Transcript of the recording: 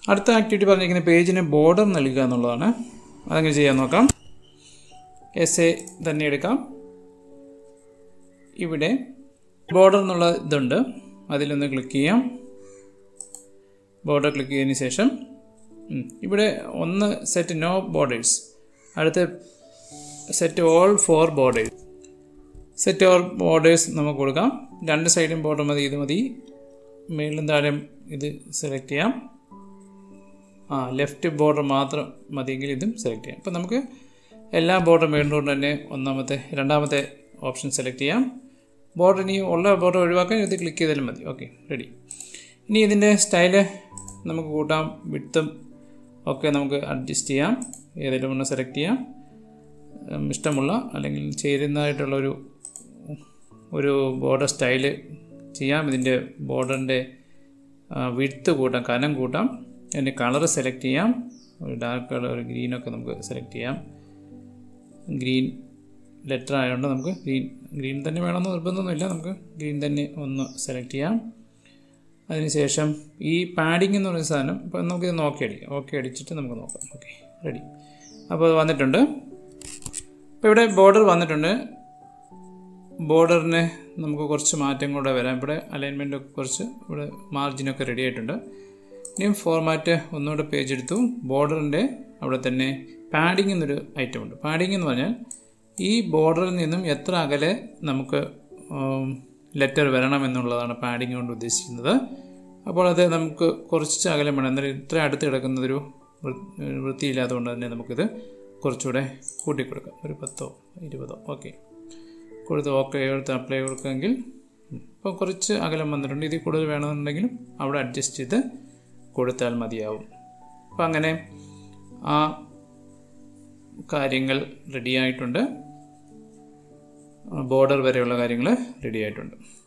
അടുത്ത ആക്ടിവിറ്റി പറഞ്ഞിരിക്കുന്ന പേജിന് ബോർഡർ നൽകുക എന്നുള്ളതാണ് അതെങ്ങനെ ചെയ്യാൻ നോക്കാം എസ് എ തന്നെ എടുക്കാം ഇവിടെ ബോർഡർ എന്നുള്ള ഇതുണ്ട് അതിലൊന്ന് ക്ലിക്ക് ചെയ്യാം ബോർഡർ ക്ലിക്ക് ചെയ്തതിന് ശേഷം ഉം, ഇവിടെ ഒന്ന് സെറ്റ് നോ ബോർഡേഴ്സ് അടുത്ത set all four borders set all borders നമുക്ക് കൊടുക്കാം രണ്ട് സൈഡും ബോർഡർ മതി ഇത് മതി മേളിലും താഴെയും ഇത് സെലക്ട് ചെയ്യാം ആ ലെഫ്റ്റ് ബോർഡർ മാത്രം മതിയെങ്കിൽ ഇതും സെലക്ട് ചെയ്യാം അപ്പോൾ നമുക്ക് എല്ലാ ബോർഡർ മേളിലോട്ട് തന്നെ ഒന്നാമത്തെ രണ്ടാമത്തെ ഓപ്ഷൻ സെലക്ട് ചെയ്യാം ബോർഡർ ഇനി ഉള്ള ബോർഡർ ഒഴിവാക്കാൻ ഇത് ക്ലിക്ക് ചെയ്താലും മതി ഓക്കെ റെഡി ഇനി ഇതിൻ്റെ സ്റ്റൈല് നമുക്ക് കൂട്ടാം വിട്ടും ഒക്കെ നമുക്ക് അഡ്ജസ്റ്റ് ചെയ്യാം ഏതെങ്കിലും ഒന്ന് സെലക്ട് ചെയ്യാം ഉം, ഇഷ്ടമുള്ള അല്ലെങ്കിൽ ചേരുന്നതായിട്ടുള്ള ഒരു ഒരു ബോർഡർ സ്റ്റൈല് ചെയ്യാം ഇതിൻ്റെ ബോർഡറിൻ്റെ വിടുത്ത് കൂട്ടാം കനം കൂട്ടാം അതിൻ്റെ കളർ സെലക്ട് ചെയ്യാം ഒരു ഡാർക്ക് കളർ ഒരു ഗ്രീനൊക്കെ നമുക്ക് സെലക്ട് ചെയ്യാം ഗ്രീൻ ലെറ്റർ ആയതുകൊണ്ട് നമുക്ക് ഗ്രീൻ ഗ്രീൻ തന്നെ വേണമെന്ന് നിർബന്ധമൊന്നുമില്ല നമുക്ക് ഗ്രീൻ തന്നെ ഒന്ന് സെലക്ട് ചെയ്യാം അതിനുശേഷം ഈ പാഡിംഗ് എന്ന് പറയുന്ന സാധനം ഇപ്പോൾ നമുക്കിത് നോക്കി അടിക്കാം ഓക്കെ അടിച്ചിട്ട് നമുക്ക് നോക്കാം ഓക്കെ റെഡി അപ്പോൾ അത് വന്നിട്ടുണ്ട് ഇപ്പോൾ ഇവിടെ ബോർഡർ വന്നിട്ടുണ്ട് ബോർഡറിന് നമുക്ക് കുറച്ച് മാറ്റം കൂടെ വരാം ഇവിടെ അലൈൻമെൻറ്റ് കുറച്ച് ഇവിടെ മാർജിനൊക്കെ റെഡി ആയിട്ടുണ്ട് ഇനിയും ഫോർമാറ്റ് ഒന്നുകൂടെ പേജ് എടുത്തു ബോർഡറിൻ്റെ അവിടെ തന്നെ പാഡിംഗ് എന്നൊരു ഐറ്റം ഉണ്ട് പാഡിംഗ് എന്ന് പറഞ്ഞാൽ ഈ ബോർഡറിൽ നിന്നും എത്ര അകലെ നമുക്ക് ലെറ്റർ വരണം എന്നുള്ളതാണ് പാഡിംഗ് കൊണ്ട് ഉദ്ദേശിക്കുന്നത് അപ്പോൾ അത് നമുക്ക് കുറച്ച് അകലം വേണം എന്നാൽ ഇത്ര അടുത്ത് കിടക്കുന്നതൊരു വൃ- വൃത്തിയില്ലാത്തതുകൊണ്ട് തന്നെ നമുക്കിത് കുറച്ചുകൂടെ കൂട്ടിക്കൊടുക്കാം ഒരു പത്തോ ഇരുപതോ ഓക്കെ കൊടുത്ത് ഓക്കെ എടുത്ത് അപ്ലൈ കൊടുക്കുമെങ്കിൽ ഇപ്പോൾ കുറച്ച് അകലം വന്നിട്ടുണ്ട് ഇതിൽ കൂടുതൽ വേണമെന്നുണ്ടെങ്കിലും അവിടെ അഡ്ജസ്റ്റ് ചെയ്ത് കൊടുത്താൽ മതിയാവും അപ്പം അങ്ങനെ ആ കാര്യങ്ങൾ റെഡിയായിട്ടുണ്ട് ബോർഡർ വരെയുള്ള കാര്യങ്ങൾ റെഡിയായിട്ടുണ്ട്